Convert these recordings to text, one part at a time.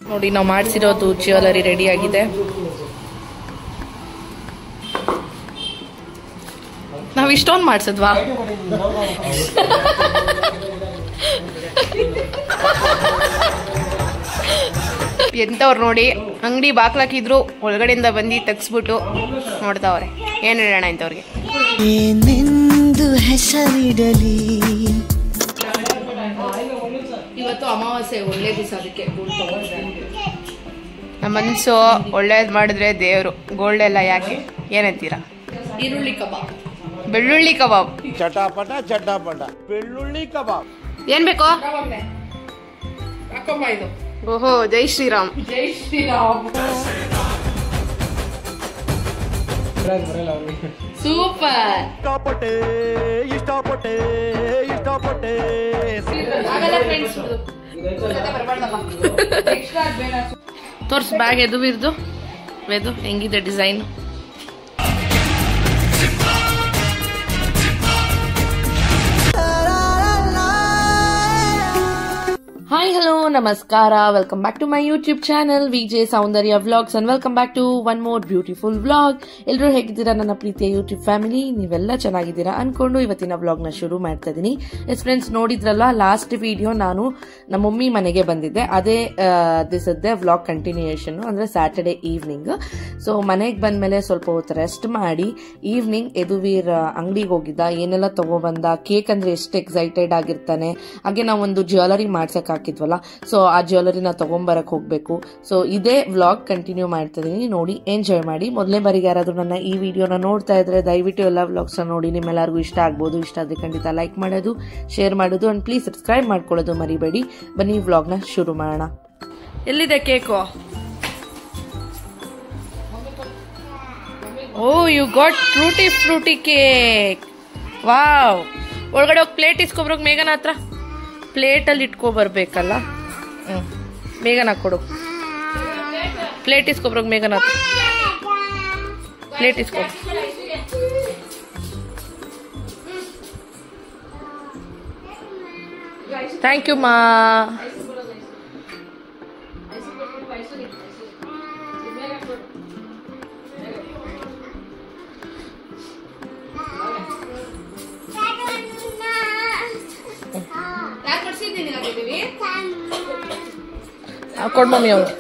ನೋಡಿ ನಾವು ಮಾಡಿಸಿರೋದು jewellery ready ಆಗಿದೆ ನಾವು ಇಷ್ಟೊಂದು ಮಾಡಿಸಿದ್ವಾ ಎಂತವ್ರು ನೋಡಿ ಅಂಗಡಿ ಬಾಕ್ಲಾಕಿದ್ರು ಒಳಗಡೆಯಿಂದ ಬಂದು ತೆಗ್ಸ್ಬಿಟ್ಟು ನೋಡ್ತಾವ್ರೆ ಏನು ಹೇಳೋಣ ಇಂಥವ್ರಿಗೆ ಏನೆಂದು ಹೆಸರಿಡಲಿ ಇವತ್ತು ಅಮಾವಾಸ್ಯೆ ಒಳ್ಳೆ ದಿವಸ ಅದಕ್ಕೆ ನಮ್ಮ ಮನಸ್ಸು ಒಳ್ಳೇದು ಮಾಡಿದ್ರೆ ದೇವರು ಗೋಲ್ಡ್ ಎಲ್ಲ ಯಾಕೆ ಏನಂತೀರಾ ಈರುಳ್ಳಿ ಕಬಾಬ್ ಬೆಳ್ಳುಳ್ಳಿ ಕಬಾಬ್ ಚಟಾಪಟ ಚಟಾಪಟ ಬೆಳ್ಳುಳ್ಳಿ ಕಬಾಬ್ ಏನ್ ಬೇಕು ಓಹೋ ಜೈ ಶ್ರೀರಾಮ್ ಜೈ ಶ್ರೀರಾಮ್ ಸೂಪರ್ ಇಷ್ಟಪಟ್ಟೆ ಇಷ್ಟಪಟ್ಟೆ ಇಷ್ಟಪಟ್ಟೆ ತೋರ್ಸ್ ಬ್ಯಾಗ್ ಎದು ಇರ್ದು ವೆದು ಹೆಂಗಿದೆ ಡಿಸೈನ್ ಹಾಯ್ ಹಲೋ ನಮಸ್ಕಾರ welcome back to my YouTube channel VJ Soundarya vlogs and welcome back to one more beautiful vlog ಎಲ್ಲರೂ ಹೇಗಿದ್ದೀರಾ ನನ್ನ ಪ್ರೀತಿಯ ಯೂಟ್ಯೂಬ್ ಫ್ಯಾಮಿಲಿ ನೀವೆಲ್ಲ ಚೆನ್ನಾಗಿದ್ದೀರಾ ಅನ್ಕೊಂಡು ಇವತ್ತಿನ ವ್ಲಾಗ್ನ ಶುರು ಮಾಡ್ತಾ ಇದ್ದೀನಿ ಎಸ್ ಫ್ರೆಂಡ್ಸ್ ನೋಡಿದ್ರಲ್ಲ ಲಾಸ್ಟ್ ವಿಡಿಯೋ ನಾನು ನಮ್ಮ ಮಮ್ಮಿ ಮನೆಗೆ ಬಂದಿದ್ದೆ ಅದೇ ದಿಸದ್ದೇ ವ್ಲಾಗ್ ಕಂಟಿನ್ಯೂಯೇಷನ್ ಅಂದ್ರೆ ಸ್ಯಾಟರ್ಡೆ ಈವ್ನಿಂಗ್ ಸೊ ಮನೆಗೆ ಬಂದ್ಮೇಲೆ ಸ್ವಲ್ಪ ಹೊತ್ತು ರೆಸ್ಟ್ ಮಾಡಿ ಈವ್ನಿಂಗ್ ಯದುವೀರ್ ಅಂಗಡಿಗೆ ಹೋಗಿದ್ದ ಏನೆಲ್ಲ ತಗೊಬಂದ ಕೇಕ್ ಅಂದ್ರೆ ಎಷ್ಟು ಎಕ್ಸೈಟೆಡ್ ಆಗಿರ್ತಾನೆ ಹಾಗೆ ನಾವು ಒಂದು ಜ್ಯುವೆಲರಿ ಮಾಡ್ಸಕ್ ಹಾಕಿದ್ವಲ್ಲ ಸೊ ಆ ಜ್ಯುವೆಲರಿನ ತಗೊಂಬರಕ್ ಹೋಗ್ಬೇಕು ಸೊ ಇದೇ ವ್ಲಾಗ್ ಕಂಟಿನ್ಯೂ ಮಾಡ್ತಾ ಇದೀನಿ ನೋಡಿ ಎಂಜಾಯ್ ಮಾಡಿ ಮೊದಲನೇ ಬಾರಿಗೆ ಯಾರಾದ್ರೂ ನನ್ನ ಈ ವಿಡಿಯೋನ ನೋಡ್ತಾ ಇದ್ರೆ ದಯವಿಟ್ಟು ಎಲ್ಲ ವ್ಲಾಗ್ಸ್ ನೋಡಿ ನಿಮ್ಮೆಲ್ಲರಿಗೂ ಇಷ್ಟ ಆಗ್ಬೋದು ಇಷ್ಟ ಆದ್ರೆ ಖಂಡಿತ ಲೈಕ್ ಮಾಡೋದು ಶೇರ್ ಮಾಡೋದು ಅಂಡ್ ಪ್ಲೀಸ್ ಸಬ್ಸ್ಕ್ರೈಬ್ ಮಾಡ್ಕೊಳ್ಳೋದು ಮರಿಬೇಡಿ ಬನ್ನಿ ವ್ಲಾಗ್ನ ಶುರು ಮಾಡೋಣ ಎಲ್ಲಿದೆ cake oh you got Frooti Frooti cake wow ಒಳಗಡೆ ಹೋಗಿ ಪ್ಲೇಟ್ ಇಸ್ಕೊಬ್ರೋಗ್ ಮೇಘನ ಹತ್ರ ಪ್ಲೇಟಲ್ಲಿ ಇಟ್ಕೊ ಬರ್ಬೇಕಲ್ಲ ಹ್ಞೂ ಮೇಘನ ಕೊಡು ಪ್ಲೇಟ್ ಇಸ್ಕೊಬ್ರೋಗ್ ಮೇಘನ ಹತ್ರ ಪ್ಲೇಟ್ ಇಸ್ಕೊ ಥ್ಯಾಂಕ್ ಯು ಮಾ ಕೊಡ್ ಮಮ್ಮಿ ಅವ್ನು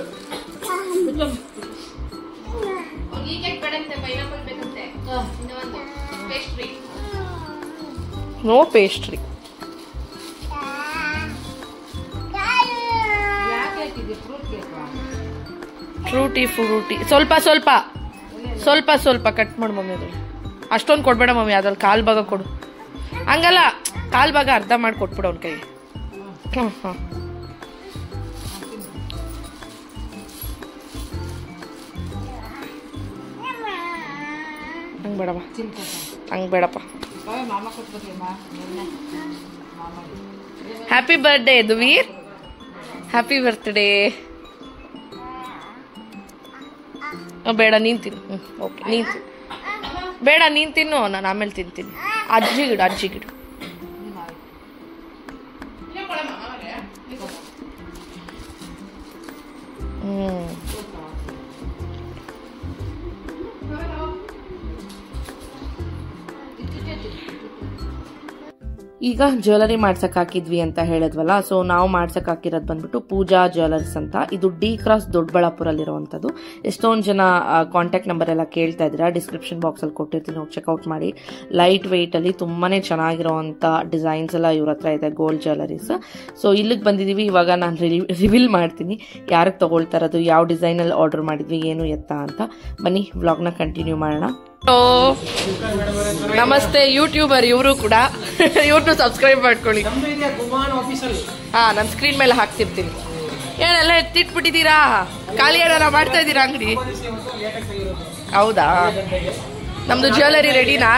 ನೋ ಪೇಸ್ಟ್ರಿ ಫ್ರೂಟಿ ಫ್ರೂಟಿ ಸ್ವಲ್ಪ ಸ್ವಲ್ಪ ಸ್ವಲ್ಪ ಸ್ವಲ್ಪ ಕಟ್ ಮಾಡು ಮಮ್ಮಿ ಅದ್ರಲ್ಲಿ ಅಷ್ಟೊಂದು ಕೊಡ್ಬೇಡ ಮಮ್ಮಿ ಅದ್ರಲ್ಲಿ ಕಾಲ್ ಭಾಗ ಕೊಡು ಹಂಗಲ್ಲ ಕಾಲ್ ಭಾಗ ಅರ್ಧ ಮಾಡಿ ಕೊಟ್ಬಿಡು ಅವ್ನ ಕೈಗೆ ಹ್ಞೂ ಹಾಂ ಹಂಗೆ ಬೇಡಮ್ಮ ಹಂಗೆ ಬೇಡಪ್ಪ happy birthday Yaduveer happy birthday ಬೇಡ ನೀನು ತಿನ್ನು ಹ್ಞೂ ಓಕೆ ನೀನು ತಿನ್ನು ಬೇಡ ನೀನು ತಿನ್ನು ನಾನು ಆಮೇಲೆ ತಿಂತೀನಿ ಅಜ್ಜಿ ಗಿಡು ಅಜ್ಜಿ ಗಿಡು ಹ್ಞೂ ಈಗ ಜ್ಯುವೆಲರಿ ಮಾಡ್ಸಕ್ ಹಾಕಿದ್ವಿ ಅಂತ ಹೇಳಿದ್ವಲ್ಲ ಸೊ ನಾವು ಮಾಡ್ಸಕ್ ಹಾಕಿರೋದು ಬಂದ್ಬಿಟ್ಟು ಪೂಜಾ ಜ್ಯುವೆಲರ್ಸ್ ಅಂತ ಇದು ಡಿ ಕ್ರಾಸ್ ದೊಡ್ಡಬಳ್ಳಾಪುರಲ್ಲಿರುವಂಥದ್ದು ಎಷ್ಟೊಂದು ಜನ ಕಾಂಟ್ಯಾಕ್ಟ್ ನಂಬರ್ ಎಲ್ಲ ಕೇಳ್ತಾ ಇದ್ದೀರಾ ಡಿಸ್ಕ್ರಿಪ್ಷನ್ ಬಾಕ್ಸ್ ಅಲ್ಲಿ ಕೊಟ್ಟಿರ್ತೀನಿ ಹೋಗಿ ಚೆಕ್ಔಟ್ ಮಾಡಿ ಲೈಟ್ ವೆಯ್ಟ್ ಅಲ್ಲಿ ತುಂಬಾನೇ ಚೆನ್ನಾಗಿರುವಂತ ಡಿಸೈನ್ಸ್ ಎಲ್ಲ ಇವ್ರ ಹತ್ರ ಇದೆ ಗೋಲ್ಡ್ ಜ್ಯುವೆಲರೀಸ್ ಸೊ ಇಲ್ಲಿಗೆ ಬಂದಿದೀವಿ ಇವಾಗ ನಾನು ರಿವೀಲ್ ಮಾಡ್ತೀನಿ ಯಾರಿಗೆ ತಗೊಳ್ತಾ ಇರೋದು ಯಾವ ಡಿಸೈನ್ ಅಲ್ಲಿ ಆರ್ಡರ್ ಮಾಡಿದ್ವಿ ಏನು ಎತ್ತ ಅಂತ ಬನ್ನಿ ವ್ಲಾಗ್ನ ಕಂಟಿನ್ಯೂ ಮಾಡೋಣ ನಮಸ್ತೆ ಯೂಟ್ಯೂಬರ್ ಇವರು ಕೂಡ ಇವ್ರನ್ನು ಸಬ್ಸ್ಕ್ರೈಬ್ ಮಾಡ್ಕೊಳ್ಳಿ ಹಾ ನನ್ನ ಸ್ಕ್ರೀನ್ ಮೇಲೆ ಹಾಕ್ತಿರ್ತೀನಿ ಏನೆಲ್ಲ ಎತ್ತಿಟ್ಬಿಟ್ಟಿದ್ದೀರಾ ಖಾಲಿ ಏನಾರ ಮಾಡ್ತಾ ಇದ್ದೀರಾ ಅಂಗಡಿ ಹೌದಾ ನಮ್ದು ಜ್ಯುವೆಲರಿ ರೆಡಿನಾ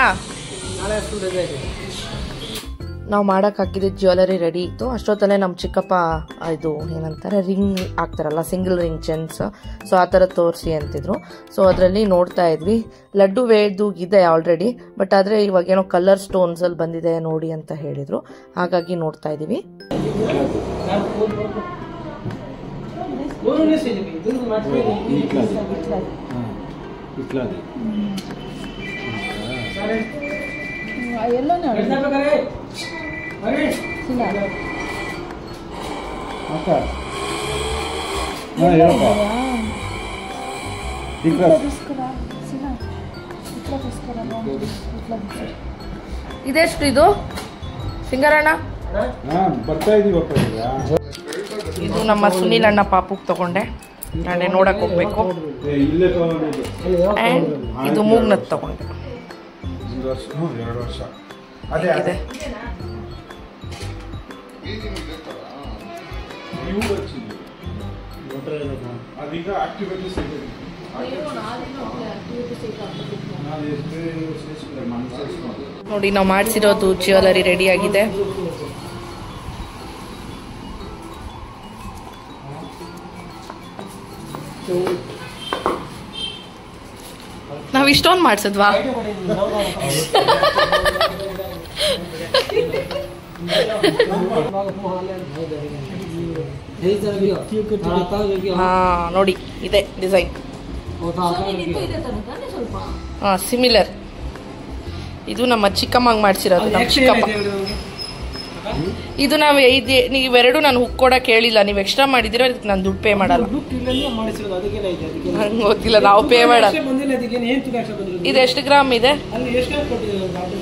ನಾವು ಮಾಡಕ್ ಹಾಕಿದ ಜ್ಯುವೆಲರಿ ರೆಡಿ ಇತ್ತು ಅಷ್ಟೊತ್ತಲ್ಲೇ ನಮ್ಮ ಚಿಕ್ಕಪ್ಪ ಇದು ಏನಂತಾರೆ ರಿಂಗ್ ಹಾಕ್ತಾರಲ್ಲ ಸಿಂಗಲ್ ರಿಂಗ್ ಚೆನ್ಸ್ ಸೊ ಆ ಥರ ತೋರಿಸಿ ಅಂತಿದ್ರು ಸೊ ಅದರಲ್ಲಿ ನೋಡ್ತಾ ಇದ್ವಿ ಲಡ್ಡು ವೇದು ಇದೆ ಆಲ್ರೆಡಿ ಬಟ್ ಆದರೆ ಇವಾಗ ಏನೋ ಕಲರ್ ಸ್ಟೋನ್ಸ್ ಅಲ್ಲಿ ಬಂದಿದೆ ನೋಡಿ ಅಂತ ಹೇಳಿದ್ರು ಹಾಗಾಗಿ ನೋಡ್ತಾ ಇದೀವಿ ಇದೆಷ್ಟು ಇದು ಸಿಂಗರಣ್ಣ ಬರ್ತಾ ಇದೀವಪ್ಪ ಈಗ ಇದು ನಮ್ಮ ಸುನೀಲ್ ಅಣ್ಣ ಪಾಪುಗೆ ತಗೊಂಡೆ ನಾಳೆ ನೋಡಕ್ ಹೋಗ್ಬೇಕು ಏ, ಇಲ್ಲೇ ತಗೊಂಡಿದ್ದು ಆ್ಯಂಡ್ ಇದು ಮೂಗ್ನದ್ ತಗೊಂಡೆ ಒಂದು ವರ್ಷ ಹ್ಞೂ ಎರಡು ವರ್ಷ ಅದೇ ಇದೆ ನೀವು ಹಚ್ಚಿದ್ದು ಅದೀಗ ಆಕ್ಟಿವೇಟಿ ಸಿಗುತ್ತೆ ನಾನು ಎಷ್ಟು ಸೇರಿಸಿದ್ರೆ ಮನಸ್ಸು ನೋಡಿ ನಾವು ಮಾಡಿಸಿರೋದು ಜ್ಯುವೆಲರಿ ರೆಡಿ ಆಗಿದೆ ನಾವ್ ಇಷ್ಟೊಂದು ಮಾಡ್ಸದ್ವಾ ಹಾ ನೋಡಿ ಇದೆ ಡಿಸೈನ್ ಹಾ ಸಿಮಿಲರ್ ಇದು ನಮ್ಮ ಚಿಕ್ಕಮ್ಮಂಗ್ ಮಾಡಿಸಿರೋದು ನಮ್ಮ ಚಿಕ್ಕಮ್ಮ ಇದು ನಾವು ಇದು ನೀವೆರಡು ನಾನು ಹುಕ್ಕೊಡಕ್ ಹೇಳಿಲ್ಲ ನೀವು ಎಕ್ಸ್ಟ್ರಾ ಮಾಡಿದಿರೋ ಅದಕ್ಕೆ ನಾನು ದುಡ್ಡು ಪೇ ಮಾಡಲ್ಲ ಮಾಡಿಸಿರೋದು ಅದಕ್ಕೆಲ್ಲ ಇದೆ ಅದಕ್ಕೆ ನಂಗೆ ಗೊತ್ತಿಲ್ಲ ನಾವು ಪೇ ಮಾಡಲ್ಲ ಅಷ್ಟೇ ಬಂದಿಲ್ಲ ಅದಕ್ಕೆ ಏನ್ ತುಕ ಅಕ್ಷರ ಬಂದಿರೋದು ಇದು ಎಷ್ಟು ಗ್ರಾಮ್ ಇದೆ ಅಲ್ಲಿ ಎಷ್ಟು ಕೊಟ್ಟಿದ್ದಾರೆ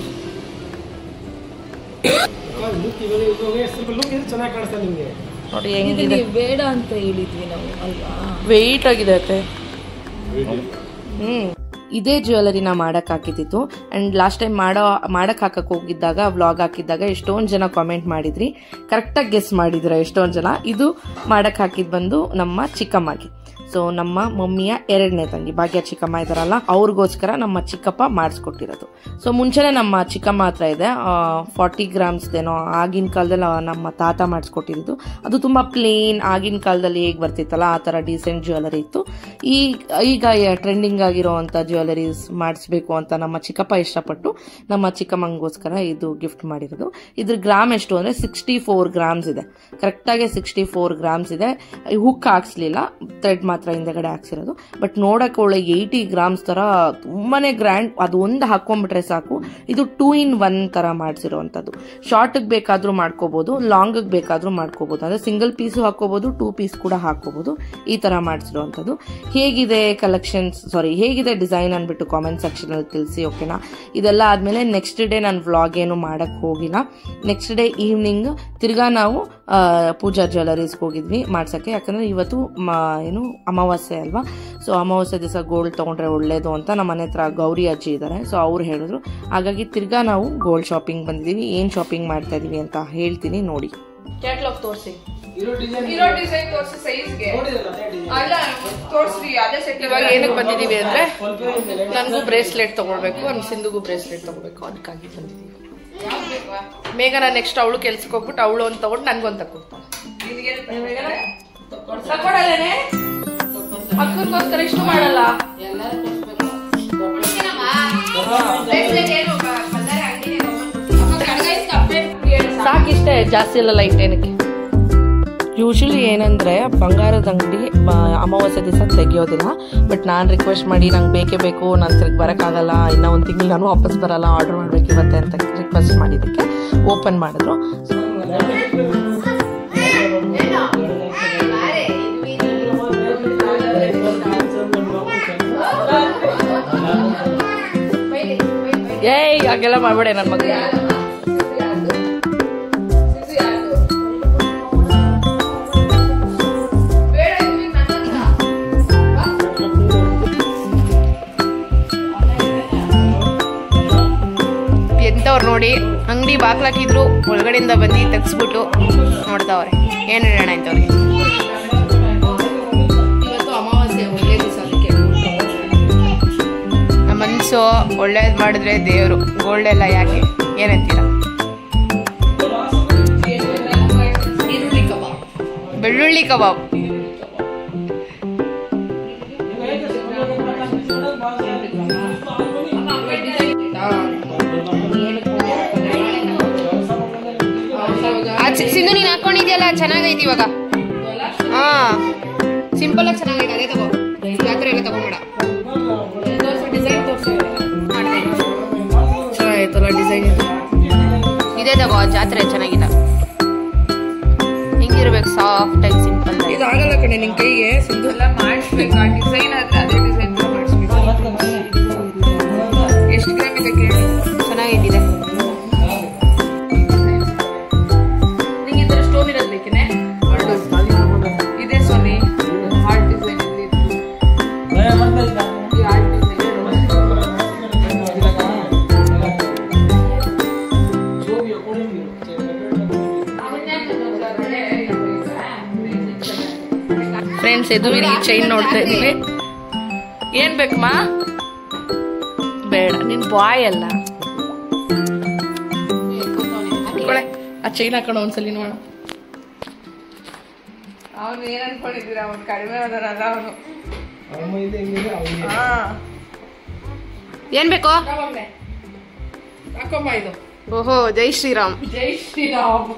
ಲುಕ್ ಇವಾಗ ಇವಾಗ ಸ್ವಲ್ಪ ಲುಕ್ ಇದು ಚೆನ್ನಾಗಿ ಕಾಣಿಸ್ತಾ ನಿಮಗೆ ನೋಡಿ ಹೆಂಗಿದೆ ಬೇಡ ಅಂತ ಹೇಳಿದ್ವಿ ನಾವು ಅಲ್ವಾ ವೆಯ್ಟ್ ಆಗಿದೆ ಅತ್ತೆ ಹ್ಮ್ ಇದೇ ಜ್ಯುವೆಲರಿನ ಮಾಡಕ್ ಹಾಕಿದ್ದು ಅಂಡ್ ಲಾಸ್ಟ್ ಟೈಮ್ ಮಾಡೋ ಮಾಡಕ್ ಹಾಕಕ್ ಹೋಗಿದ್ದಾಗ ವ್ಲಾಗ್ ಹಾಕಿದ್ದಾಗ ಎಷ್ಟೊಂದು ಜನ ಕಾಮೆಂಟ್ ಮಾಡಿದ್ರಿ ಕರೆಕ್ಟಾಗಿ ಗೆಸ್ ಮಾಡಿದ್ರ ಎಷ್ಟೊಂದು ಜನ ಇದು ಮಾಡಕ್ ಹಾಕಿದ್ ಬಂದು ನಮ್ಮ ಚಿಕ್ಕಮ್ಮಗೆ ಸೊ ನಮ್ಮ ಮಮ್ಮಿಯ ಎರಡನೇ ತಂಗಿ ಭಾಗ್ಯ ಚಿಕ್ಕಮ್ಮ ಇದಾರಲ್ಲ ಅವ್ರಿಗೋಸ್ಕರ ನಮ್ಮ ಚಿಕ್ಕಪ್ಪ ಮಾಡಿಸ್ಕೊಟ್ಟಿರೋದು ಸೊ ಮುಂಚೆನೆ ನಮ್ಮ ಚಿಕ್ಕಮ್ಮ ಹತ್ರ ಇದೆ ಫಾರ್ಟಿ ಗ್ರಾಮ್ಸ್ದೇನೋ ಆಗಿನ ಕಾಲದಲ್ಲಿ ಆ ನಮ್ಮ ತಾತ ಮಾಡಿಸ್ಕೊಟ್ಟಿದ್ದು ಅದು ತುಂಬಾ ಪ್ಲೇನ್ ಆಗಿನ ಕಾಲದಲ್ಲಿ ಹೇಗೆ ಬರ್ತಿತ್ತಲ್ಲ ಆ ಥರ ಡೀಸೆಂಟ್ ಜ್ಯುವೆಲರಿ ಇತ್ತು ಈ ಈಗ ಟ್ರೆಂಡಿಂಗ್ ಆಗಿರೋವಂಥ ಜ್ಯುವೆಲರೀಸ್ ಮಾಡಿಸ್ಬೇಕು ಅಂತ ನಮ್ಮ ಚಿಕ್ಕಪ್ಪ ಇಷ್ಟಪಟ್ಟು ನಮ್ಮ ಚಿಕ್ಕಮ್ಮಂಗೋಸ್ಕರ ಇದು ಗಿಫ್ಟ್ ಮಾಡಿರೋದು ಇದ್ರ ಗ್ರಾಮ್ ಎಷ್ಟು ಅಂದರೆ ಸಿಕ್ಸ್ಟಿ ಫೋರ್ ಗ್ರಾಮ್ಸ್ ಇದೆ ಕರೆಕ್ಟಾಗಿ ಸಿಕ್ಸ್ಟಿ ಫೋರ್ ಗ್ರಾಮ್ಸ್ ಇದೆ ಹುಕ್ ಹಾಕ್ಸ್ಲಿಲ್ಲ ಥ್ರೆಡ್ ಮಾತ್ರ ಹಿಂದೆಗಡೆ ಹಾಕ್ಸಿರೋದು ಬಟ್ ನೋಡಕ್ಕೆ ಒಳ್ಳೆ ಏಯ್ಟಿ ಗ್ರಾಮ್ಸ್ ಥರ ತುಂಬಾನೇ ಗ್ರ್ಯಾಂಡ್ ಅದು ಒಂದು ಹಾಕೊಂಡ್ಬಿಟ್ರೆ ಸಾಕು ಇದು ಟೂ ಇನ್ ಒನ್ ಥರ ಮಾಡಿಸಿರೋವಂಥದ್ದು ಶಾರ್ಟಿಗೆ ಬೇಕಾದರೂ ಮಾಡ್ಕೋಬೋದು ಲಾಂಗಿಗೆ ಬೇಕಾದರೂ ಮಾಡ್ಕೋಬೋದು ಅಂದರೆ ಸಿಂಗಲ್ ಪೀಸು ಹಾಕೋಬೋದು ಟೂ ಪೀಸ್ ಕೂಡ ಹಾಕೋಬೋದು ಈ ಥರ ಮಾಡಿಸಿರೋವಂಥದ್ದು ಹೇಗಿದೆ ಕಲೆಕ್ಷನ್ಸ್ ಸಾರಿ ಹೇಗಿದೆ ಡಿಸೈನ್ ಅಂದ್ಬಿಟ್ಟು ಕಾಮೆಂಟ್ ಸೆಕ್ಷನಲ್ಲಿ ತಿಳಿಸಿ ಓಕೆನಾ ಇದೆಲ್ಲ ಆದಮೇಲೆ ನೆಕ್ಸ್ಟ್ ಡೇ ನಾನು ವ್ಲಾಗ್ ಏನು ಮಾಡೋಕ್ಕೆ ಹೋಗಿಲ್ಲ ನೆಕ್ಸ್ಟ್ ಡೇ ಈವ್ನಿಂಗ್ ತಿರ್ಗಾ ನಾವು ಆ, ಪೂಜಾ ಜ್ಯುವೆಲರೀಸ್ಗೆ ಹೋಗಿದ್ವಿ ಮಾಡ್ಸೋಕ್ಕೆ ಯಾಕಂದರೆ ಇವತ್ತು ಮ ಏನು ಅಮಾವಾಸ್ಯೆ ಅಲ್ವಾ ಸೊ ಅಮಾವಾಸ್ಯೆ ದಿವಸ ಗೋಲ್ಡ್ ತೊಗೊಂಡ್ರೆ ಒಳ್ಳೇದು ಅಂತ ನಮ್ಮ ಮನೆ ಹತ್ರ ಗೌರಿ ಅಜ್ಜಿ ಇದ್ದಾರೆ ಸೊ ಅವ್ರು ಹೇಳಿದ್ರು ಹಾಗಾಗಿ ತಿರ್ಗಾ ನಾವು ಗೋಲ್ಡ್ ಶಾಪಿಂಗ್ ಬಂದಿದ್ದೀವಿ ಏನು ಶಾಪಿಂಗ್ ಮಾಡ್ತಾ ಇದೀವಿ ಅಂತ ಹೇಳ್ತೀನಿ ನೋಡಿ ಕ್ಯಾಟ್ಲಾಗ್ ತೋರಿಸಿ ಇರೋ ಡಿಸೈನ್ ಇರೋ ಡಿಸೈನ್ ತೋರಿಸಿ ಸೈಜ್ಗೆ ನೋಡಿದ್ರಲ್ಲ ಅದೇ ಡಿಸೈನ್ ಅಲ್ಲ ತೋರಿಸ್ರಿ ಅದೇ ಸೆಟ್ ಇವಾಗ ಏನಕ್ಕೆ ಬಂದಿದ್ದೀವಿ ಅಂದ್ರೆ ನನಗೂ ಬ್ರೇಸ್ಲೆಟ್ ತಗೊಳ್ಬೇಕು ಅವ್ನು ಸಿಂಧುಗೂ ಬ್ರೇಸ್ಲೆಟ್ ತಗೋಬೇಕು ಅದಕ್ಕಾಗಿ ಬಂದಿದ್ದೀವಿ ಮೇಘನ ನೆಕ್ಸ್ಟ್ ಅವಳು ಕೆಲ್ಸಕ್ಕೆ ಹೋಗ್ಬಿಟ್ಟು ಅವಳು ಒಂದು ತಗೊಂಡು ನನ್ಗೊಂದು ತಕೊಡ್ತಾಳೆ ತಗೊಳಲ್ಲೇನೆ ಅಕ್ಕನಿಗೋಸ್ಕರ ಇಷ್ಟು ಮಾಡಲ್ಲ ಸಾಕಿಷ್ಟೇ ಜಾಸ್ತಿ ಎಲ್ಲ ಲೈಟ್ ಏನಕ್ಕೆ ಯೂಶಲಿ ಏನಂದ್ರೆ ಬಂಗಾರದ ಅಂಗಡಿ ಅಮಾವಾಸ್ಯೆ ದಿವಸ ತೆಗಿಯೋದಿಲ್ಲ ಬಟ್ ನಾನು ರಿಕ್ವೆಸ್ಟ್ ಮಾಡಿ ನಂಗೆ ಬೇಕೇ ಬೇಕು ನಾನು ತಿರ್ಗಿ ಬರೋಕ್ಕಾಗಲ್ಲ ಇನ್ನೂ ಒಂದು ತಿಂಗಳು ನಾನು ವಾಪಸ್ ಬರಲ್ಲ ಆರ್ಡರ್ ಮಾಡ್ಬೇಕು ಇವತ್ತೆ ಅಂತ ರಿಕ್ವೆಸ್ಟ್ ಮಾಡಿದ್ದಕ್ಕೆ ಓಪನ್ ಮಾಡಿದ್ರು ಏಯ್ ಹಾಗೆಲ್ಲ ಮಾಡ್ಬೇಡ ನನ್ನ ಮಗ ಎಂತವ್ರು ನೋಡಿ ಅಂಗಡಿ ಬಾಗ್ಲಾಕಿದ್ರು ಒಳಗಡೆಯಿಂದ ಬಂದು ತೆಗ್ಸ್ಬಿಟ್ಟು ನೋಡ್ತಾವ್ರೆ ಏನು ಹೇಳೋಣ ಇಂಥವ್ರಿಗೆ ಇವತ್ತು ಅಮಾವಾಸ್ಯೆ ಒಳ್ಳೆ ದಿವಸ ಅದಕ್ಕೆ ನಮ್ಮ ಮನಸ್ಸು ಒಳ್ಳೇದು ಮಾಡಿದ್ರೆ ದೇವರು ಗೋಲ್ಡ್ ಎಲ್ಲ ಯಾಕೆ ಏನಂತೀರ ಬೆಳ್ಳುಳ್ಳಿ ಕಬಾಬ್ ಆ ಸಿ- ಸಿಂಧು ನೀನು ಹಾಕೊಂಡಿದ್ಯಲ್ಲ ಚೆನ್ನಾಗೈತಿ ಇವಾಗ ಹಾ ಸಿಂಪಲ್ ಆಗಿ ಚೆನ್ನಾಗಿದೆ ಅದೇ ತಗೋ ಜಾತ್ರೆ ಎಲ್ಲ ತಗೋಬೇಡ ಡಿಸೈನ್ ತೋರಿಸಿ ಚೆನ್ನಾಗಿತ್ತಲ್ಲ ಡಿಸೈನ್ ಇದು ಇದೇ ತಗೋ ಜಾತ್ರೆ ಚೆನ್ನಾಗಿದೆ ಹಿಂಗಿರ್ಬೇಕು ಸಾಫ್ಟ್ ಆಗಿ ಸಿಂಪಲ್ ಆಗಿ ಇದು ಆಗಲ್ಲ ಕಣೆ ನಿನ್ ಕೈಗೆ ಸಿಂಧು ಎಲ್ಲ ಮಾಡಿಸ್ಬೇಕು ಆ ಡಿಸೈನ್ ಅದೇ ಡಿಸೈನ್ ಮಾಡಿಸ್ಬೇಕು ಎಷ್ಟು ಗ್ರಾಮ್ ಇದೆ ಕೇಳಿ ಚೆನ್ನಾಗಿದೆ ನಿಂಗೆ ಈ ಥರ ಸ್ಟೋನ್ ಇರೋದು ಬೇಕೇನೆ ಇದೆ ಸೊನ್ನೆ ಹಾರ್ಟ್ ಡಿಸೈನ್ ಈ ಹಾರ್ಟ್ ಡಿಸೈನ್ ಫ್ರೆಂಡ್ಸ್ ಇದು ಈ ಚೈನ್ ನೋಡ್ತಾ ಇದೀವಿ ಏನ್ ಬೇಕಮ್ಮ ಬೇಡ ನಿನ್ ಬಾಯ್ ಅಲ್ಲ ಕೊಳೆ. ಆ ಚೈನ್ ಹಾಕೊಂಡು ಒಂದ್ಸಲಿ ನೋಡ ಅವನು ಏನ್ ಅನ್ಕೊಂಡಿದ್ದೀರಾ ಅವ್ನು ಕಡಿಮೆ ಅದಾನಲ್ಲ ಅವನು ಏನ್ ಬೇಕು ಹಾಕೊಂಬ ಇದು ಓಹೋ ಜೈ ಶ್ರೀರಾಮ್ ಜೈ ಶ್ರೀರಾಮ್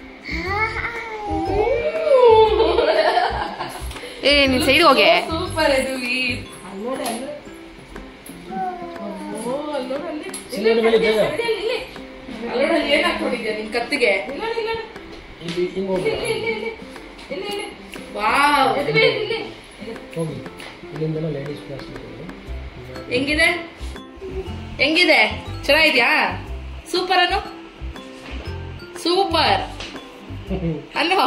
ಏ ನೀನ್ ಸೈಡ್ ಹೋಗೆ ಸೂಪರ್ ಇದು ಈ ಅಲ್ಲೋಡಲ್ಲಿ ಏನ್ ಹಾಕೊಂಡಿದ್ಯಾ ನಿನ್ ಕತ್ತಿಗೆ ವಾವ್ ಹೆಂಗಿದೆ ಹೆಂಗಿದೆ ಚೆನ್ನಾಗಿದ್ಯಾ ಸೂಪರ್ ಅನ್ನು ಸೂಪರ್ ಅನ್ನು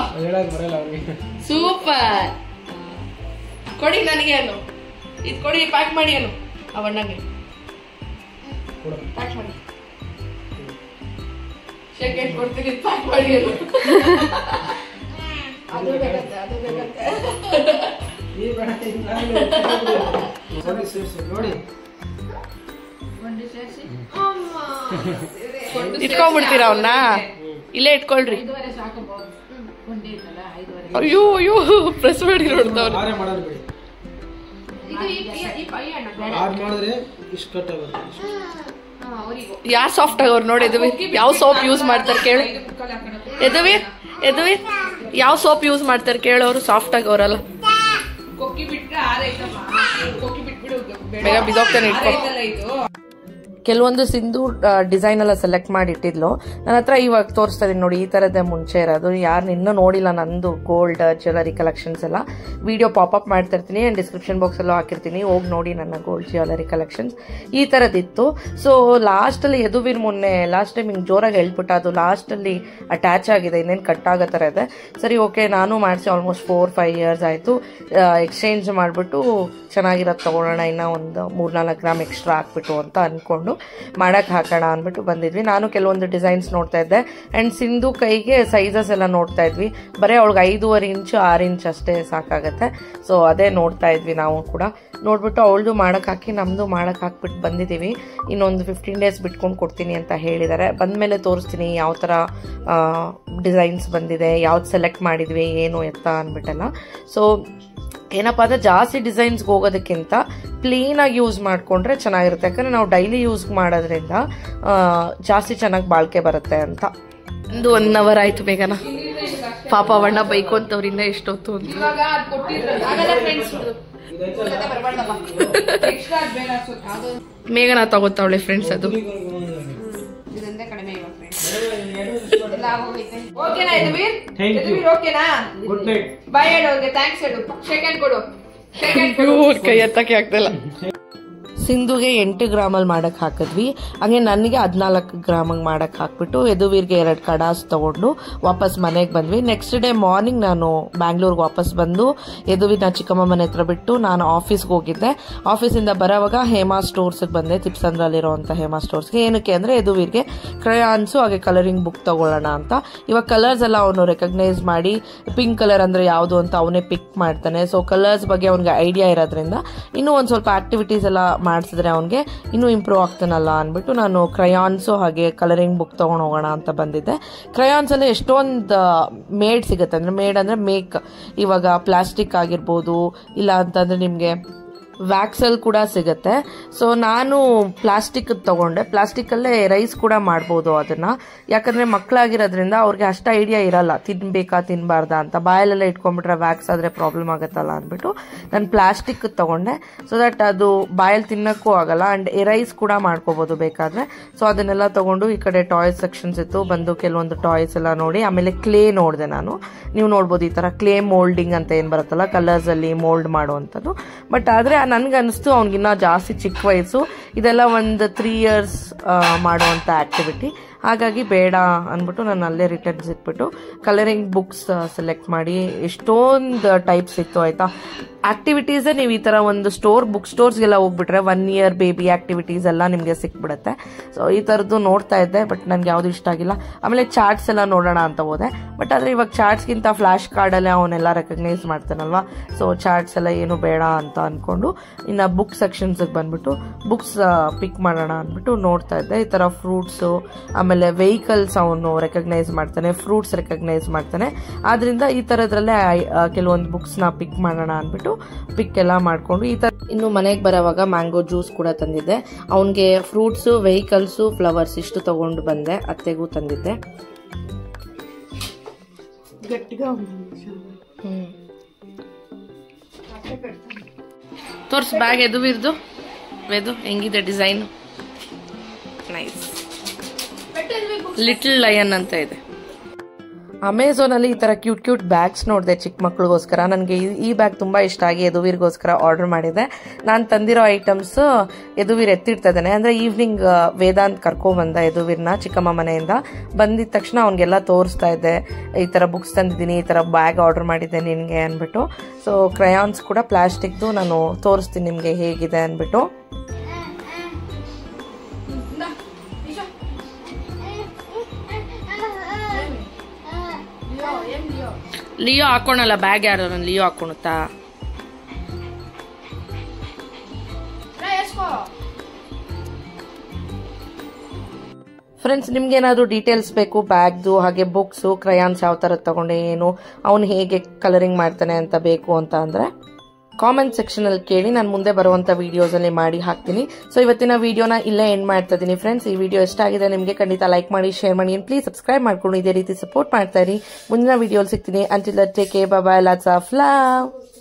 ಸೂಪರ್ ಕೊಡಿ ನನಗೆ ಅನ್ನು ಇದು ಕೊಡಿ ಪ್ಯಾಕ್ ಮಾಡಿ ಅನ್ನು ಅವಣ್ಣಗೆ ಪ್ಯಾಕ್ ಮಾಡಿ ಶೇಕೆಟ್ ಕೊಡ್ತೀನಿ ಪ್ಯಾಕ್ ಮಾಡಿ ಅನ್ನು ಅದು ಬೇಕಂತೆ ಅದು ಬೇಕಂತೆ ಇಟ್ಕೊಂಡ್ಬಿಡ್ತೀರಾ ಅವನ್ನ ಇಲ್ಲೇ ಇಟ್ಕೊಳ್ರಿ ಅಯ್ಯೋ ಅಯ್ಯೋ ಪ್ರೆಸ್ ಮಾಡಿ ನೋಡ್ತಾವ್ರು ಆರೇ ಮಾಡೋದು ಬಿಡಿ ಆರು ಮಾಡಿದ್ರೆ ಇಷ್ಟು ಕಟ್ ಆಗುತ್ತೆ ಇಷ್ಟು. ಯಾರು ಸಾಫ್ಟ್ ಆಗೋರು ನೋಡಿ ಎದುವಿ ಯಾವ ಸೋಪ್ ಯೂಸ್ ಮಾಡ್ತಾರೆ ಕೇಳು ಎದುವಿ ಎದುವಿ ಯಾವ ಸೋಪ್ ಯೂಸ್ ಮಾಡ್ತಾರೆ ಕೇಳೋರು ಸಾಫ್ಟ್ ಆಗೋರಲ್ಲ ಬೇಗ ಬಿದೋಗ್ತಾನೆ ಇಟ್ಕೊ ಕೆಲವೊಂದು ಸಿಂಧು ಡಿಸೈನ್ ಎಲ್ಲ ಸೆಲೆಕ್ಟ್ ಮಾಡಿ ಇಟ್ಟಿದ್ಲು ನನ್ನ ಹತ್ರ ಇವಾಗ ತೋರಿಸ್ತಾ ಇದೀನಿ ನೋಡಿ ಈ ಥರದ್ದೇ ಮುಂಚೆ ಇರೋದು ಯಾರು ಇನ್ನೂ ನೋಡಿಲ್ಲ ನಂದು ಗೋಲ್ಡ್ ಜ್ಯುವೆಲರಿ ಕಲೆಕ್ಷನ್ಸ್ ಎಲ್ಲ ವಿಡಿಯೋ ಪಾಪಪ್ ಮಾಡ್ತಾ ಇರ್ತೀನಿ ಆ್ಯಂಡ್ ಡಿಸ್ಕ್ರಿಪ್ಷನ್ ಬಾಕ್ಸಲ್ಲೂ ಹಾಕಿರ್ತೀನಿ ಹೋಗಿ ನೋಡಿ ನನ್ನ ಗೋಲ್ಡ್ ಜ್ಯುವೆಲರಿ ಕಲೆಕ್ಷನ್ಸ್ ಈ ಥರದ್ದಿತ್ತು ಸೊ ಲಾಸ್ಟಲ್ಲಿ ಎದುವಿನ ಮೊನ್ನೆ ಲಾಸ್ಟ್ ಟೈಮ್ ಹಿಂಗೆ ಜೋರಾಗಿ ಹೇಳ್ಬಿಟ್ಟ ಅದು ಲಾಸ್ಟಲ್ಲಿ ಅಟ್ಯಾಚ್ ಆಗಿದೆ ಇನ್ನೇನು ಕಟ್ ಆಗೋ ಥರ ಇದೆ ಸರಿ ಓಕೆ ನಾನು ಮಾಡಿಸಿ ಆಲ್ಮೋಸ್ಟ್ ಫೋರ್ ಫೈವ್ ಇಯರ್ಸ್ ಆಯಿತು ಎಕ್ಸ್ಚೇಂಜ್ ಮಾಡಿಬಿಟ್ಟು ಚೆನ್ನಾಗಿರೋದು ತೊಗೊಳೋಣ ಇನ್ನೂ ಒಂದು ಮೂರ್ನಾಲ್ಕು ಗ್ರಾಮ್ ಎಕ್ಸ್ಟ್ರಾ ಹಾಕ್ಬಿಟ್ಟು ಅಂತ ಅಂದ್ಕೊಂಡು ಮಾಡಕ್ಕೆ ಹಾಕೋಣ ಅಂದ್ಬಿಟ್ಟು ಬಂದಿದ್ವಿ ನಾನು ಕೆಲವೊಂದು ಡಿಸೈನ್ಸ್ ನೋಡ್ತಾ ಇದ್ದೆ ಆ್ಯಂಡ್ ಸಿಂಧು ಕೈಗೆ ಸೈಜಸ್ ಎಲ್ಲ ನೋಡ್ತಾ ಇದ್ವಿ ಬರೀ ಅವಳಿಗೆ ಐದೂವರೆ ಇಂಚು ಆರು ಇಂಚ್ ಅಷ್ಟೇ ಸಾಕಾಗತ್ತೆ ಸೊ ಅದೇ ನೋಡ್ತಾ ಇದ್ವಿ ನಾವು ಕೂಡ ನೋಡ್ಬಿಟ್ಟು ಅವಳದು ಮಾಡಕ್ಕೆ ಹಾಕಿ ನಮ್ಮದು ಮಾಡಕ್ಕೆ ಹಾಕ್ಬಿಟ್ಟು ಬಂದಿದ್ದೀವಿ ಇನ್ನೊಂದು ಫಿಫ್ಟೀನ್ ಡೇಸ್ ಬಿಟ್ಕೊಂಡು ಕೊಡ್ತೀನಿ ಅಂತ ಹೇಳಿದ್ದಾರೆ ಬಂದಮೇಲೆ ತೋರಿಸ್ತೀನಿ ಯಾವ ಥರ ಡಿಸೈನ್ಸ್ ಬಂದಿದೆ ಯಾವ್ದು ಸೆಲೆಕ್ಟ್ ಮಾಡಿದ್ವಿ ಏನು ಎತ್ತ ಅಂದ್ಬಿಟ್ಟೆಲ್ಲ ಸೊ ಏನಪ್ಪ ಅಂದರೆ ಜಾಸ್ತಿ ಡಿಸೈನ್ಸ್ಗೆ ಹೋಗೋದಕ್ಕಿಂತ ಪ್ಲೀನಾಗಿ ಯೂಸ್ ಮಾಡಿಕೊಂಡ್ರೆ ಚೆನ್ನಾಗಿರುತ್ತೆ ಯಾಕಂದರೆ ನಾವು ಡೈಲಿ ಯೂಸ್ ಮಾಡೋದ್ರಿಂದ ಆ, ಜಾಸ್ತಿ ಚೆನ್ನಾಗಿ ಬಾಳಿಕೆ ಬರುತ್ತೆ ಅಂತ ಒಂದು ಒನ್ ಅವರ್ ಆಯಿತು ಬೇಗನ ಪಾಪ ಬಣ್ಣ ಬೈಕು ಅಂತವ್ರಿಂದ ಎಷ್ಟೊತ್ತು ಅಂತ ಇವಾಗ ಅದ್ ಕೊಟ್ಟಿದ್ರಲ್ಲ ಆಗಲ್ಲ ಫ್ರೆಂಡ್ಸ್ ಎಕ್ಸ್ಟ್ರಾ ಬೇಡ ಅನ್ಸುತ್ತೆ ಅದು ಮೇಘನ ತಗೋತಾವಳೆ ಫ್ರೆಂಡ್ಸ್ ಅದು ಇದೊಂದೇ ಕಡಿಮೆ ಇವಾಗ ಫ್ರೆಂಡ್ಸ್ ಎಲ್ಲ ಆಗೋಗೈತೆ ಓಕೆನಾ ಯದುವೀರ್ Thank you. ಯದುವೀರ್ ಓಕೆನಾ ಗುಡ್ ನೈಟ್ ಬಾಯ್ ಹೇಳು ಅವ್ರಿಗೆ ಥ್ಯಾಂಕ್ಸ್ ಹೇಳು ಶೇಕ್ ಹ್ಯಾಂಡ್ ಕೊಡು ಶೇಕ್ ಹ್ಯಾಂಡ್ ಕೊಡು ಕೈ ಎತ್ತಕ್ಕೆ ಆಗ್ತಿಲ್ಲ ಸಿಂಧುಗೆ ಎಂಟು ಗ್ರಾಮಲ್ಲಿ ಮಾಡಕ್ಕೆ ಹಾಕಿದ್ವಿ ಹಾಗೆ ನನಗೆ ಹದಿನಾಲ್ಕು ಗ್ರಾಮಿಗೆ ಮಾಡಕ್ಕೆ ಹಾಕ್ಬಿಟ್ಟು ಯದುವೀರ್ಗೆ ಎರಡು ಕಡಾಸ್ ತಗೊಂಡು ವಾಪಸ್ ಮನೆಗೆ ಬಂದ್ವಿ ನೆಕ್ಸ್ಟ್ ಡೇ ಮಾರ್ನಿಂಗ್ ನಾನು ಬ್ಯಾಂಗ್ಳೂರ್ಗೆ ವಾಪಸ್ ಬಂದು ಯದುವೀರ್ನ ಚಿಕ್ಕಮ್ಮ ಮನೆ ಹತ್ರ ಬಿಟ್ಟು ನಾನು ಆಫೀಸ್ಗೆ ಹೋಗಿದ್ದೆ ಆಫೀಸಿಂದ ಬರೋವಾಗ ಹೇಮಾ ಸ್ಟೋರ್ಸ್ಗೆ ಬಂದೆ ತಿಪ್ಸಂದ್ರಲ್ಲಿರುವಂಥ ಹೇಮಾ ಸ್ಟೋರ್ಸ್ಗೆ ಏನಕ್ಕೆ ಅಂದರೆ ಯದುವೀರ್ಗೆ ಕ್ರಯಾನ್ಸು ಹಾಗೆ ಕಲರಿಂಗ್ ಬುಕ್ ತಗೊಳ್ಳೋಣ ಅಂತ ಇವಾಗ ಕಲರ್ಸ್ ಎಲ್ಲ ಅವನು ರೆಕಗ್ನೈಸ್ ಮಾಡಿ ಪಿಂಕ್ ಕಲರ್ ಅಂದರೆ ಯಾವುದು ಅಂತ ಅವನೇ ಪಿಕ್ ಮಾಡ್ತಾನೆ ಸೊ ಕಲರ್ಸ್ ಬಗ್ಗೆ ಅವನಿಗೆ ಐಡಿಯಾ ಇರೋದ್ರಿಂದ ಇನ್ನೂ ಒಂದು ಸ್ವಲ್ಪ ಆಕ್ಟಿವಿಟೀಸ್ ಎಲ್ಲ ಮಾಡಿಸಿದ್ರೆ ಅವನಿಗೆ ಇನ್ನೂ ಇಂಪ್ರೂವ್ ಆಗ್ತಾನಲ್ಲ ಅಂದ್ಬಿಟ್ಟು ನಾನು ಕ್ರಯಾನ್ಸು ಹಾಗೆ ಕಲರಿಂಗ್ ಬುಕ್ ತೊಗೊಂಡು ಹೋಗೋಣ ಅಂತ ಬಂದಿದ್ದೆ ಕ್ರಯಾನ್ಸಲ್ಲಿ ಎಷ್ಟೊಂದು ಮೇಡ್ ಸಿಗುತ್ತೆ ಅಂದರೆ ಮೇಡ್ ಅಂದರೆ ಮೇಕ್ ಇವಾಗ ಪ್ಲಾಸ್ಟಿಕ್ ಆಗಿರ್ಬೋದು ಇಲ್ಲ ಅಂತಂದರೆ ನಿಮಗೆ ವ್ಯಾಕ್ಸಲ್ಲಿ ಕೂಡ ಸಿಗುತ್ತೆ ಸೊ ನಾನು ಪ್ಲಾಸ್ಟಿಕ್ ತಗೊಂಡೆ ಪ್ಲಾಸ್ಟಿಕ್ಕಲ್ಲೇ ರೈಸ್ ಕೂಡ ಮಾಡ್ಬೋದು ಅದನ್ನ ಯಾಕಂದ್ರೆ ಮಕ್ಕಳಾಗಿರೋದ್ರಿಂದ ಅವ್ರಿಗೆ ಅಷ್ಟು ಐಡಿಯಾ ಇರಲ್ಲ ತಿನ್ಬೇಕಾ ತಿನ್ಬಾರ್ದಾ ಅಂತ ಬಾಯಲ್ಲೆಲ್ಲ ಇಟ್ಕೊಂಡ್ಬಿಟ್ರೆ ವ್ಯಾಕ್ಸ್ ಆದ್ರೆ ಪ್ರಾಬ್ಲಮ್ ಆಗುತ್ತಲ್ಲ ಅಂದ್ಬಿಟ್ಟು ನಾನು ಪ್ಲಾಸ್ಟಿಕ್ ತಗೊಂಡೆ ಸೊ ದಟ್ ಅದು ಬಾಯಲ್ಲಿ ತಿನ್ನಕ್ಕೂ ಆಗಲ್ಲ ಅಂಡ್ ರೈಸ್ ಕೂಡ ಮಾಡ್ಕೋಬಹುದು ಬೇಕಾದ್ರೆ ಸೊ ಅದನ್ನೆಲ್ಲ ತಗೊಂಡು ಈ ಕಡೆ ಟಾಯ್ಸ್ ಸೆಕ್ಷನ್ಸ್ ಇತ್ತು ಬಂದು ಕೆಲವೊಂದು ಟಾಯ್ಸ್ ಎಲ್ಲ ನೋಡಿ ಆಮೇಲೆ ಕ್ಲೇ ನೋಡಿದೆ ನಾನು ನೀವು ನೋಡ್ಬೋದು ಈ ತರ ಕ್ಲೇ ಮೋಲ್ಡಿಂಗ್ ಅಂತ ಏನ್ ಬರುತ್ತಲ್ಲ ಕಲರ್ಸ್ ಅಲ್ಲಿ ಮೋಲ್ಡ್ ಮಾಡುವಂಥದ್ದು ಬಟ್ ಆದ್ರೆ ನನ್ಗೆ ಅನಿಸ್ತು ಅವ್ನಿಗಿನ್ನ ಜಾಸ್ತಿ ಚಿಕ್ಕ ವಯಸ್ಸು ಇದೆಲ್ಲ ಒಂದು ತ್ರೀ ಇಯರ್ಸ್ ಮಾಡುವಂಥ ಆಕ್ಟಿವಿಟಿ ಹಾಗಾಗಿ ಬೇಡ ಅಂದ್ಬಿಟ್ಟು ನಾನು ಅಲ್ಲೇ ರಿಟರ್ನ್ಸ್ ಇಟ್ಬಿಟ್ಟು ಕಲರಿಂಗ್ ಬುಕ್ಸ್ ಸೆಲೆಕ್ಟ್ ಮಾಡಿ ಎಷ್ಟೊಂದು ಟೈಪ್ಸ್ ಇತ್ತು ಆಯ್ತಾ ಆಕ್ಟಿವಿಟೀಸೇ ನೀವು ಈ ಥರ ಒಂದು ಸ್ಟೋರ್ ಬುಕ್ ಸ್ಟೋರ್ಸ್ಗೆಲ್ಲ ಹೋಗ್ಬಿಟ್ರೆ ಒನ್ ಇಯರ್ ಬೇಬಿ ಆಕ್ಟಿವಿಟೀಸ್ ಎಲ್ಲ ನಿಮಗೆ ಸಿಕ್ಬಿಡುತ್ತೆ ಸೊ ಈ ಥರದ್ದು ನೋಡ್ತಾ ಇದ್ದೆ ಬಟ್ ನನಗೆ ಯಾವುದು ಇಷ್ಟ ಆಗಿಲ್ಲ ಆಮೇಲೆ ಚಾರ್ಟ್ಸ್ ಎಲ್ಲ ನೋಡೋಣ ಅಂತ ಹೋದೆ ಬಟ್ ಆದರೆ ಇವಾಗ ಚಾರ್ಟ್ಸ್ಗಿಂತ ಫ್ಲಾಶ್ ಕಾರ್ಡಲ್ಲೇ ಅವನ್ನೆಲ್ಲ ರೆಕಗ್ನೈಸ್ ಮಾಡ್ತಾನಲ್ವಾ ಸೊ ಚಾರ್ಟ್ಸ್ ಎಲ್ಲ ಏನು ಬೇಡ ಅಂತ ಅಂದ್ಕೊಂಡು ಇನ್ನು ಬುಕ್ ಸೆಕ್ಷನ್ಸ್ಗೆ ಬಂದ್ಬಿಟ್ಟು ಬುಕ್ಸ್ ಪಿಕ್ ಮಾಡೋಣ ಅಂದ್ಬಿಟ್ಟು ನೋಡ್ತಾ ಇದ್ದೆ ಈ ಥರ ಫ್ರೂಟ್ಸು ಆಮೇಲೆ ವೆಹಿಕಲ್ಸ್ ಅವನು ರೆಕಗ್ನೈಸ್ ಮಾಡ್ತಾನೆ ಫ್ರೂಟ್ಸ್ ರೆಕಗ್ನೈಸ್ ಮಾಡ್ತಾನೆ ಆದ್ರಿಂದ ಈ ಥರದ್ರಲ್ಲೇ ಕೆಲವೊಂದು ಬುಕ್ಸ್ನ ಪಿಕ್ ಮಾಡೋಣ ಅಂದ್ಬಿಟ್ಟು ಪಿಕ್ ಎಲ್ಲ ಮಾಡಿಕೊಂಡು ಈ ಥರ ಇನ್ನು ಮನೆಗೆ ಬರೋವಾಗ ಮ್ಯಾಂಗೋ ಜ್ಯೂಸ್ ಕೂಡ ತಂದಿದ್ದೆ ಅವನಿಗೆ ಫ್ರೂಟ್ಸು ವೆಹಿಕಲ್ಸು ಫ್ಲವರ್ಸ್ ಇಷ್ಟು ತಗೊಂಡು ಬಂದೆ ಅತ್ತೆಗೂ ತಂದಿದ್ದೆ ತೋರ್ಸ್ ಬ್ಯಾಗ್ ಎದು ಇರ್ದು ವೆದು ಹೆಂಗಿದೆ ಡಿಸೈನ್ ನೈಸ್ ಲಿಟಲ್ ಲಯನ್ ಅಂತ ಇದೆ ಅಮೆಝಾನ್ ಅಲ್ಲಿ ಈ ತರ ಕ್ಯೂಟ್ ಕ್ಯೂಟ್ ಬ್ಯಾಗ್ಸ್ ನೋಡಿದೆ ಚಿಕ್ಕ ಮಕ್ಳಿಗೋಸ್ಕರ ನನಗೆ ಈ ಬ್ಯಾಗ್ ತುಂಬಾ ಇಷ್ಟ ಆಗಿ ಯದುವೀರ್ಗೋಸ್ಕರ ಆರ್ಡರ್ ಮಾಡಿದೆ ನಾನು ತಂದಿರೋ ಐಟಮ್ಸ್ ಯದುವೀರ್ ಎತ್ತಿಡ್ತಾ ಇದ್ದಾನೆ ಅಂದ್ರೆ ಈವ್ನಿಂಗ್ ವೇದಾಂತ್ ಕರ್ಕೊಂಡ್ ಬಂದ ಯದುವೀರ್ನ ಚಿಕ್ಕಮ್ಮ ಮನೆಯಿಂದ ಬಂದಿದ ತಕ್ಷಣ ಅವ್ನಿಗೆಲ್ಲ ತೋರಿಸ್ತಾ ಇದ್ದೆ ಈ ತರ ಬುಕ್ಸ್ ತಂದಿದ್ದೀನಿ ಈ ತರ ಬ್ಯಾಗ್ ಆರ್ಡರ್ ಮಾಡಿದ್ದೆ ನಿನ್ಗೆ ಅಂದ್ಬಿಟ್ಟು ಸೊ ಕ್ರಯಾನ್ಸ್ ಕೂಡ ಪ್ಲಾಸ್ಟಿಕ್ದು ನಾನು ತೋರಿಸ್ತೀನಿ ನಿಮ್ಗೆ ಹೇಗಿದೆ ಅಂದ್ಬಿಟ್ಟು ಲಿಯೋ ಹಾಕೋಣಲ್ಲ ಬ್ಯಾಗ್ ಯಾರು ಲಿಯೋ ಹಾಕೊಳುತ್ತಾ ಫ್ರೆಂಡ್ಸ್ ನಿಮ್ಗೇನಾದ್ರೂ ಡೀಟೇಲ್ಸ್ ಬೇಕು ಬ್ಯಾಗ್ದು ಹಾಗೆ ಬುಕ್ಸು ಕ್ರಯಾನ್ಸ್ ಯಾವ ಥರ ತಗೊಂಡೆ ಏನು ಅವನು ಹೇಗೆ ಕಲರಿಂಗ್ ಮಾಡ್ತಾನೆ ಅಂತ ಬೇಕು ಅಂತ ಅಂದರೆ ಕಾಮೆಂಟ್ ಸೆಕ್ಷನ್ ಅಲ್ಲಿ ಕೇಳಿ ನಾನು ಮುಂದೆ ಬರುವಂತ ವಿಡಿಯೋಸ್ ಅಲ್ಲಿ ಮಾಡಿ ಹಾಕ್ತೀನಿ ಸೊ ಇವತ್ತಿನ ವಿಡಿಯೋನ ಇಲ್ಲೇ ಎಂಡ್ ಮಾಡ್ತಾ ಇದೀನಿ ಫ್ರೆಂಡ್ಸ್ ಈ ವಿಡಿಯೋ ಎಷ್ಟ ಆಗಿದೆ ನಿಮಗೆ ಖಂಡಿತ ಲೈಕ್ ಮಾಡಿ ಶೇರ್ ಮಾಡಿ ಪ್ಲೀಸ್ ಸಬ್ಸ್ಕ್ರೈಬ್ ಮಾಡ್ಕೊಂಡು ಇದೇ ರೀತಿ ಸಪೋರ್ಟ್ ಮಾಡ್ತಾ ಇರಿ ಮುಂದಿನ ವಿಡಿಯೋ ಸಿಗ್ತೀನಿ until take bye lots of love